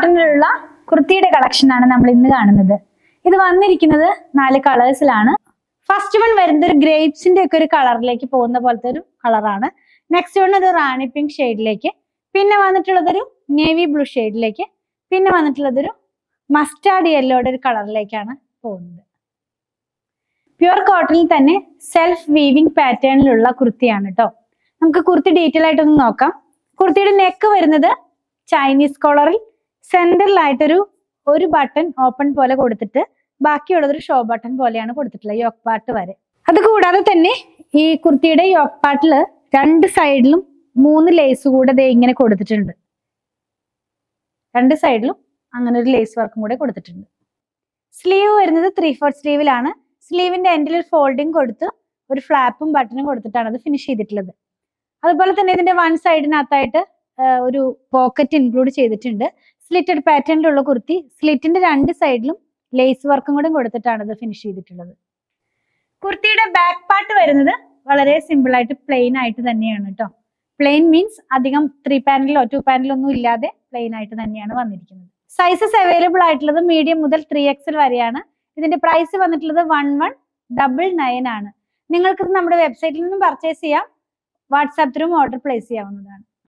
കോട്ടണിലുള്ള കുർത്തിയുടെ collection ആണ് നമ്മൾ ഇന്ന് കാണുന്നത് ഇത് വന്നിരിക്കുന്നത് നാല് കളേഴ്സിലാണ് ഫസ്റ്റ് വൺ വരുന്നത് ഒരു ഗ്രേപ്സിന്റെ ഒക്കെ ഒരു കളറിലേക്ക് പോകുന്ന പോലത്തെ ഒരു കളറാണ് നെക്സ്റ്റ് വൺ ഒരു റാണി പിങ്ക് ഷെയ്ഡിലേക്ക് പിന്നെ വന്നിട്ടുള്ളത് ഒരു നേവി ബ്ലൂ ഷെയ്ഡിലേക്ക് പിന്നെ വന്നിട്ടുള്ളത് ഒരു മസ്റ്റാർഡ് യെല്ലോയുടെ ഒരു കളറിലേക്കാണ് പോകുന്നത് പ്യുവർ കോട്ടണിൽ തന്നെ സെൽഫ് വീവിംഗ് പാറ്റേണിലുള്ള കുർത്തിയാണ് കേട്ടോ നമുക്ക് കുർത്തി ഡീറ്റെയിൽ ആയിട്ടൊന്ന് നോക്കാം കുർത്തിയുടെ നെക്ക് വരുന്നത് ചൈനീസ് കോളറിൽ സെന്ററിലായിട്ടൊരു ഒരു ബട്ടൺ ഓപ്പൺ പോലെ കൊടുത്തിട്ട് ബാക്കിയുള്ളത് ഒരു ഷോ ബട്ടൺ പോലെയാണ് കൊടുത്തിട്ടുള്ളത് യോക്ക് പാർട്ട് വരെ അത് കൂടാതെ തന്നെ ഈ കുർത്തിയുടെ യോക്ക് പാർട്ടിൽ രണ്ട് സൈഡിലും മൂന്ന് ലേസ് കൂടെ ദേ ഇങ്ങനെ കൊടുത്തിട്ടുണ്ട് രണ്ട് സൈഡിലും അങ്ങനെ ഒരു ലേസ് വർക്കും കൂടെ കൊടുത്തിട്ടുണ്ട് സ്ലീവ് വരുന്നത് ത്രീ ഫോർത്ത് സ്ലീവിലാണ് സ്ലീവിന്റെ എൻഡിൽ ഒരു ഫോൾഡിങ് കൊടുത്ത് ഒരു ഫ്ലാപ്പും ബട്ടണും കൊടുത്തിട്ടാണ് അത് ഫിനിഷ് ചെയ്തിട്ടുള്ളത് അതുപോലെ തന്നെ ഇതിന്റെ വൺ സൈഡിനകത്തായിട്ട് ഒരു പോക്കറ്റ് ഇൻക്ലൂഡ് ചെയ്തിട്ടുണ്ട് സ്ലിറ്റഡ് പാറ്റേണിലുള്ള കുർത്തി സ്ലിറ്റിന്റെ രണ്ട് സൈഡിലും ലേസ് വർക്കും കൂടെ കൊടുത്തിട്ടാണ് ഇത് ഫിനിഷ് ചെയ്തിട്ടുള്ളത് കുർത്തിയുടെ ബാക്ക് പാർട്ട് വരുന്നത് വളരെ സിമ്പിൾ ആയിട്ട് പ്ലെയിൻ ആയിട്ട് തന്നെയാണ് കേട്ടോ പ്ലെയിൻ മീൻസ് അധികം ത്രീ പാനലോ ടു പാനലോ ഒന്നും ഇല്ലാതെ പ്ലെയിൻ ആയിട്ട് തന്നെയാണ് വന്നിരിക്കുന്നത് സൈസസ് അവൈലബിൾ ആയിട്ടുള്ളത് മീഡിയം മുതൽ ത്രീ എക്സൽ വരെയാണ് ഇതിന്റെ പ്രൈസ് വന്നിട്ടുള്ളത് വൺ വൺ ഡബിൾ നയൻ ആണ് നിങ്ങൾക്ക് ഇത് നമ്മുടെ വെബ്സൈറ്റിൽ നിന്നും പർച്ചേസ് ചെയ്യാം വാട്സാപ്പ് ത്രൂം ഓർഡർ പ്ലേസ് ചെയ്യാവുന്നതാണ്